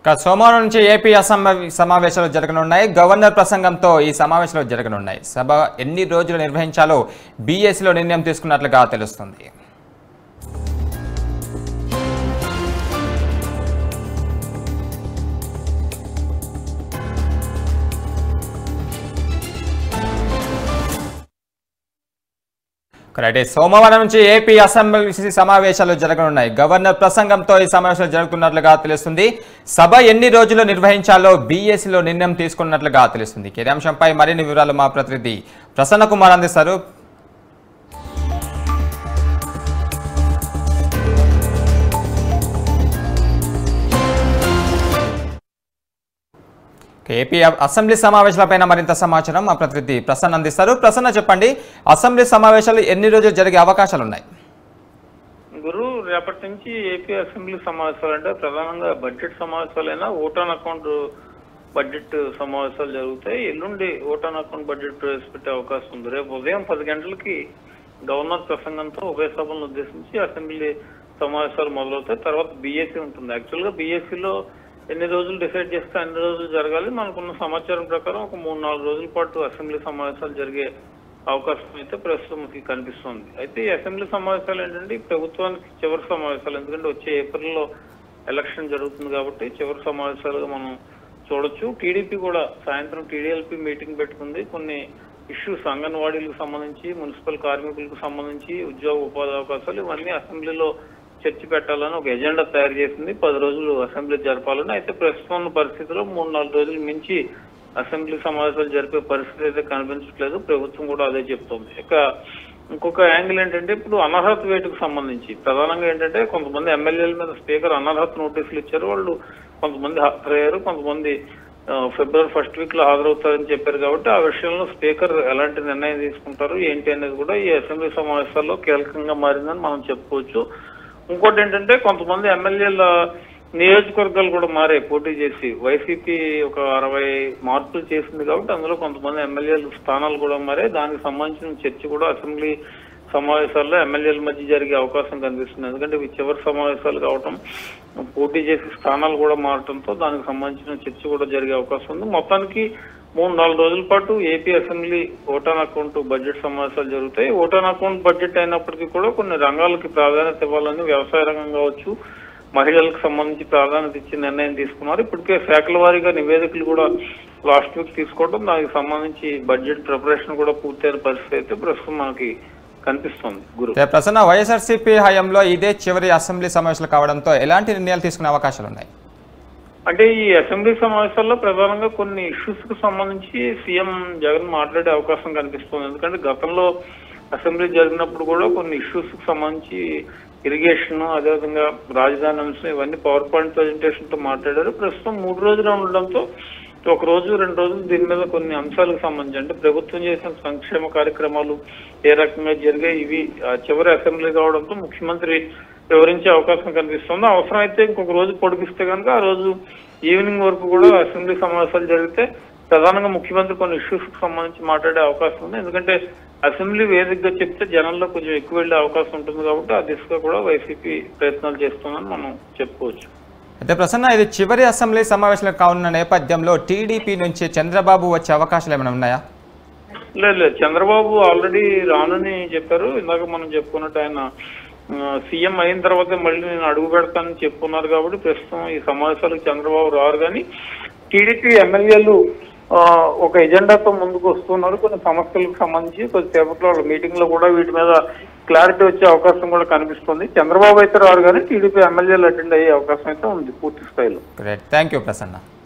ఇక సోమవారం నుంచి ఏపీ అసెంబ్లీ సమావేశాలు జరగనున్నాయి గవర్నర్ ప్రసంగంతో ఈ సమావేశాలు జరగనున్నాయి సభ ఎన్ని రోజులు నిర్వహించాలో బీఎస్సీలో నిర్ణయం తీసుకున్నట్లుగా తెలుస్తుంది రైట్ సోమవారం నుంచి ఏపీ అసెంబ్లీ సమావేశాలు జరగనున్నాయి గవర్నర్ ప్రసంగంతో ఈ సమావేశాలు జరుగుతున్నట్లుగా తెలుస్తుంది సభ ఎన్ని రోజులు నిర్వహించాలో బీఎస్సీలో నిర్ణయం తీసుకున్నట్లుగా తెలుస్తుంది ఈ అంశంపై మరిన్ని వివరాలు మా ప్రతినిధి ప్రసన్న కుమార్ అందిస్తారు ఏపీ అసెంబ్లీ సమావేశాలపైన మరింత సమాచారం మా ప్రతినిధి ప్రసన్న అందిస్తారు ప్రసన్న చెప్పండి అసెంబ్లీ సమావేశాలు ఎన్ని రోజులు జరిగే అవకాశాలు ఉన్నాయి గురు రేపటి నుంచి ఏపీ అసెంబ్లీ సమావేశాలు అంటే ప్రధానంగా బడ్జెట్ సమావేశాలైనా ఓటాన్ అకౌంట్ బడ్జెట్ సమావేశాలు జరుగుతాయి ఎల్లుండి ఓటాన్ అకౌంట్ బడ్జెట్ ప్రవేశపెట్టే అవకాశం ఉంది రేపు ఉదయం పది గంటలకి గవర్నర్ ప్రసంగంతో ఉభయ సభలను ఉద్దేశించి అసెంబ్లీ సమావేశాలు మొదలవుతాయి తర్వాత బీఎస్సీ ఉంటుంది యాక్చువల్ గా బీఎస్సీలో ఎన్ని రోజులు డిసైడ్ చేస్తే అన్ని రోజులు జరగాలి మనకున్న సమాచారం ప్రకారం ఒక మూడు నాలుగు రోజుల పాటు అసెంబ్లీ సమావేశాలు జరిగే అవకాశం అయితే ప్రస్తుతం మనకి కనిపిస్తుంది అయితే ఈ అసెంబ్లీ సమావేశాలు ఏంటంటే ఈ ప్రభుత్వానికి చివరి సమావేశాలు ఎందుకంటే వచ్చే ఏప్రిల్లో ఎలక్షన్ జరుగుతుంది కాబట్టి చివరి సమావేశాలుగా మనం చూడొచ్చు టీడీపీ కూడా సాయంత్రం టీడీఎల్పీ మీటింగ్ పెట్టుకుంది కొన్ని ఇష్యూస్ అంగన్వాడీలకు సంబంధించి మున్సిపల్ కార్మికులకు సంబంధించి ఉద్యోగ ఉపాధి అవకాశాలు ఇవన్నీ అసెంబ్లీలో చర్చ పెట్టాలని ఒక ఎజెండా తయారు చేసింది పది రోజులు అసెంబ్లీ జరపాలని అయితే ప్రస్తుతం ఉన్న పరిస్థితిలో మూడు నాలుగు రోజులు మించి అసెంబ్లీ సమావేశాలు జరిపే పరిస్థితి అయితే కనిపించట్లేదు ప్రభుత్వం కూడా అదే చెప్తోంది ఇక ఇంకొక యాంగిల్ ఏంటంటే ఇప్పుడు అనర్హత వేటుకు సంబంధించి ప్రధానంగా ఏంటంటే కొంతమంది ఎమ్మెల్యేల మీద స్పీకర్ అనర్హత నోటీసులు ఇచ్చారు వాళ్ళు కొంతమంది హాజరయ్యారు కొంతమంది ఆ, ఫిబ్రవరి ఫస్ట్ వీక్ లో హాజరవుతారని చెప్పారు కాబట్టి ఆ విషయంలో స్పీకర్ ఎలాంటి నిర్ణయం తీసుకుంటారు ఏంటి అనేది కూడా ఈ అసెంబ్లీ సమావేశాల్లో కీలకంగా మారిందని మనం చెప్పుకోవచ్చు ఇంకోటి ఏంటంటే కొంతమంది ఎమ్మెల్యేల నియోజకవర్గాలు కూడా మారాయి పోటీ చేసి వైసీపీ ఒక అరవై మార్పులు చేసింది కాబట్టి అందులో కొంతమంది ఎమ్మెల్యేల స్థానాలు కూడా మారాయి దానికి సంబంధించిన చర్చ కూడా అసెంబ్లీ సమావేశాల్లో ఎమ్మెల్యేల మధ్య జరిగే అవకాశం కనిపిస్తుంది ఎందుకంటే ఇవి చివరి సమావేశాలు కావటం పోటీ చేసే స్థానాలు కూడా మారటంతో దానికి సంబంధించిన చర్చ కూడా జరిగే అవకాశం ఉంది మొత్తానికి మూడు నాలుగు రోజుల పాటు AP assembly vote on account budget సమావేశాలు జరుగుతాయి ఓటాన్ అకౌంట్ బడ్జెట్ అయినప్పటికీ కూడా కొన్ని రంగాలకి ప్రాధాన్యత ఇవ్వాలని వ్యవసాయ రంగం కావచ్చు మహిళలకు సంబంధించి ప్రాధాన్యత ఇచ్చి నిర్ణయం తీసుకున్నారు ఇప్పటికే శాఖల వారీగా నివేదికలు కూడా లాస్ట్ వీక్ తీసుకోవడం దానికి సంబంధించి బడ్జెట్ ప్రిపరేషన్ కూడా పూర్తయిన పరిస్థితి అయితే ప్రస్తుతం మనకి కనిపిస్తుంది గురు రేపు ప్రసన్న వైఎస్ఆర్సీపీ హయాంలో ఇదే చివరి అసెంబ్లీ సమావేశాలు కావడంతో ఎలాంటి నిర్ణయాలు తీసుకునే అవకాశాలు ఉన్నాయి అంటే ఈ అసెంబ్లీ సమావేశాల్లో ప్రధానంగా కొన్ని ఇష్యూస్ కు సంబంధించి సీఎం జగన్ మాట్లాడే అవకాశం కనిపిస్తుంది ఎందుకంటే గతంలో అసెంబ్లీ జరిగినప్పుడు కూడా కొన్ని ఇష్యూస్ కు సంబంధించి ఇరిగేషన్ అదేవిధంగా రాజధాని అంశం ఇవన్నీ పవర్ పాయింట్ ప్రజెంటేషన్ తో మాట్లాడారు ప్రస్తుతం మూడు రోజులు ఉండడంతో ఒక రోజు రెండు రోజులు దీని మీద కొన్ని అంశాలకు సంబంధించి అంటే ప్రభుత్వం చేసిన సంక్షేమ కార్యక్రమాలు ఏ రకంగా జరిగాయి ఇవి ఆ, చివరి అసెంబ్లీ కావడంతో ముఖ్యమంత్రి వివరించే అవకాశం కనిపిస్తుంది అవసరమైతే ఇంకొక రోజు పొడిగిస్తే కనుక ఆ రోజు ఈవినింగ్ వరకు కూడా అసెంబ్లీ సమావేశాలు జరిగితే ప్రధానంగా ముఖ్యమంత్రి కొన్ని ఇష్యూస్ కు సంబంధించి మాట్లాడే అవకాశం ఉంది ఎందుకంటే అసెంబ్లీ వేదికగా చెప్తే జనంలో కొంచెం ఎక్కువ వెళ్లే అవకాశం ఉంటుంది కాబట్టి ఆ దిశగా కూడా వైసీపీ ప్రయత్నాలు చేస్తుందని మనం చెప్పుకోవచ్చు అయితే ప్రసన్న ఇది చివరి అసెంబ్లీ సమావేశాలు కానున్న నేపథ్యంలో టీడీపీ నుంచి చంద్రబాబు వచ్చే అవకాశాలు ఏమైనా ఉన్నాయా లేదు లేదు చంద్రబాబు ఆల్రెడీ రానని చెప్పారు ఇందాక మనం చెప్పుకున్నట్టు ఆయన సీఎం అయిన తర్వాత మళ్ళీ నేను అడుగు పెడతానని చెప్పుకున్నారు కాబట్టి ప్రస్తుతం ఈ సమావేశాలకు చంద్రబాబు రారు కానీ టీడీపీ ఎమ్మెల్యేలు ఆ, ఒక ఎజెండాతో ముందుకు వస్తున్నారు కొన్ని సమస్యలకు సంబంధించి కొద్దిసేపట్లో వాళ్ళ మీటింగ్ లో కూడా వీటి మీద క్లారిటీ వచ్చే అవకాశం కూడా కనిపిస్తుంది చంద్రబాబు అయితే రారు కానీ టీడీపీ ఎమ్మెల్యేలు అటెండ్ అయ్యే అవకాశం అయితే ఉంది పూర్తి స్థాయిలో గ్రేట్ థ్యాంక్ యూ ప్రసన్న